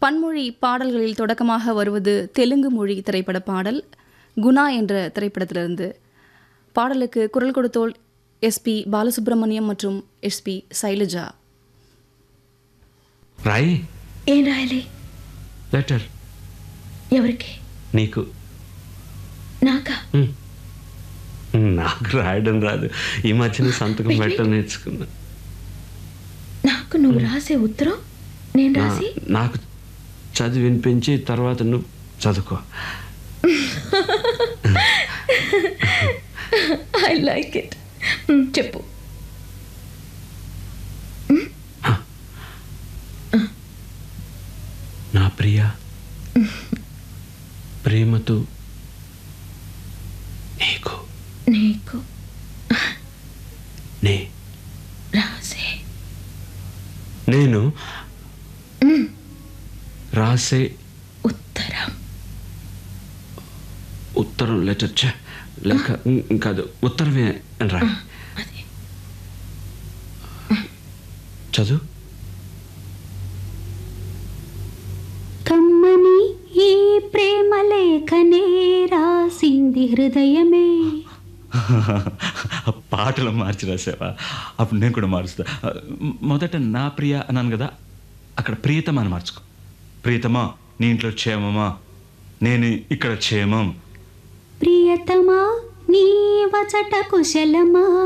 பன்மொழி பாடல்களில் தொடக்கமாக வருவது தெலுங்கு மொழி திரைப்பட பாடல் குணா என்ற திரைப்படத்திலிருந்து பாடலுக்கு குரல் கொடுத்தோல் எஸ்பி பாலசுப்ரமணியம் மற்றும் எஸ்பி சைலஜா రాయి ఏం రాయాలి లెటర్ ఎవరికి నీకు నాకా ఉమ్. నాకు రాయడం రాదు ఈ మధ్యన సంతకం పెట్టడం నేర్చుకున్నా నాకు నువ్వు రాసే ఉత్తరం నేను నా- రాసి నాకు చదివి వినిపించి తర్వాత నువ్వు చదువుకో ఐ లైక్ ఇట్ చెప్పు నా ప్రియ ప్రేమతో నీకు నీకు నే రాసే నేను రాసే ఉత్తరం ఉత్తరం లెటర్ చ లేక ఉమ్, కాదు ఉత్తరమే అని రా అదే చదువు కమ్మని ఈ ప్రేమ లేఖనే రాసింది హృదయమే పాటలు మార్చి రాసావా అప్పుడు నేను కూడా మారుస్తా మొదట నా ప్రియ అన్నాను కదా అక్కడ ప్రియతమా అని మార్చుకో ప్రియతమా నీ ఇంట్లో క్షేమమా నేను ఇక్కడ క్షేమం ప్రియతమా నీ వచట కుశలమా